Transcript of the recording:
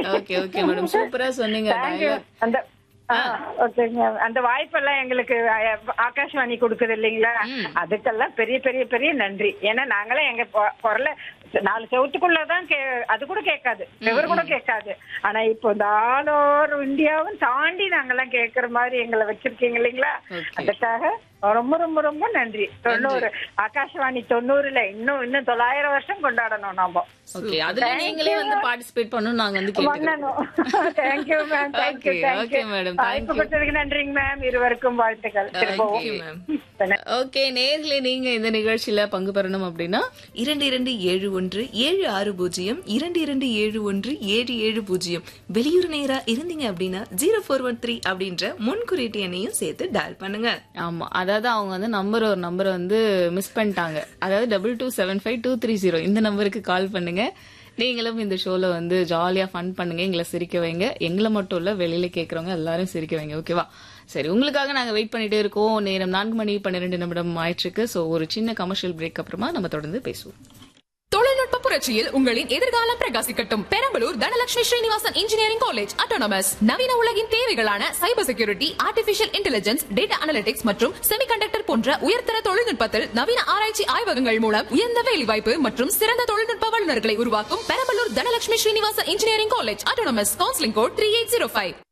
Okay okay madam சூப்பரா சொன்னீங்க thank you dialogue. அந்த ஆ, ஓகேங்க அந்த வாய்ப்பெல்லாம் எங்களுக்கு அஹ், ஆகாஷ்வாணி கொடுக்குது இல்லைங்களா அதுக்கெல்லாம் பெரிய பெரிய பெரிய நன்றி ஏன்னா நாங்களாம் எங்க பொ- குரல நாலு செவத்துக்குள்ளதான் கே அது கூட கேட்காது எவர் கூட கேட்காது ஆனா இப்போ இந்த ஆல் ஓவர் இந்தியாவும் தாண்டி நாங்கெல்லாம் கேட்கற மாதிரி எங்களை வச்சிருக்கீங்க இல்லைங்களா Okay. அதுக்காக ரொம்ப ரொம்ப ரொம்ப நன்றி தொண்ணூறு ஆகாஷ்வாணி தொண்ணூறுல இன்னும் இன்னும் தொள்ளாயிரம் வருஷம் கொண்டாடணும் நாம ஓகே அதுல நீங்களே வந்து பார்ட்டிசிபேட் பண்ணணும் நாங்க வந்து கேட்டுக்கிறோம் பண்ணணும் thank you ma'am thank you Okay, thank you okay, madam. Thank வாய்ப்பு you. கொடுத்ததுக்கு நன்றிங்க மேம் இருவருக்கும் வாழ்த்துக்கள் திரும்பவும் மேம் ஓகே நேர்களே நீங்க இந்த நிகழ்ச்சியில பங்கு பெறணும் அப்படின்னா இரண்டு இரண்டு ஏழு ஒன்று ஏழு ஆறு பூஜ்ஜியம் இரண்டு இரண்டு ஏழு ஒன்று ஏழு ஏழு பூஜ்ஜியம் வெளியூர் நேரா இருந்தீங்க அப்படின்னா ஜீரோ ஃபோர் ஒன் த்ரீ அப்படின்ற முன்குறியீட்டு எண்ணையும் சேர்த்து டயல் பண்ணுங்க ஆமா அதாவது அவங்க வந்து நம்பர் ஒரு நம்பரை வந்து மிஸ் பண்ணிட்டாங்க அதாவது double two seven five two three zero இந்த நம்பருக்கு கால் பண்ணுங்க நீங்களும் இந்த ஷோல வந்து ஜாலியா ஃபன் பண்ணுங்க எங்களை சிரிக்க வைங்க எங்களை மட்டும் இல்ல வெளியில கேக்குறவங்க எல்லாரும் சிரிக்க வைங்க ஓகேவா சரி உங்களுக்காக நாங்க வெயிட் பண்ணிட்டே இருக்கோம் நேரம் நான்கு மணி பன்னிரெண்டு நிமிடம் ஆயிடுச்சு ஸோ ஒரு சின்ன கமர்ஷியல் பிரேக் அப்புறமா நம்ம தொடர்ந்து பேசுவோம் தொழில்நுட்ப புரட்சியில் உங்களின் எதிர்காலம் பிரகாசிக்கட்டும் Perambalur Dhanalakshmi Srinivasan engineering college autonomous நவீன உலகின் தேவைகளான cyber security artificial intelligence data analytics மற்றும் செமிகண்டக்டர் போன்ற உயர்தர தொழில்நுட்பத்தில் நவீன ஆராய்ச்சி ஆய்வகங்கள் மூலம் உயர்ந்த வேலைவாய்ப்பு மற்றும் சிறந்த தொழில்நுட்ப வல்லுநர்களை உருவாக்கும் Perambalur Dhanalakshmi Srinivasan engineering college autonomous counselling code three eight zero five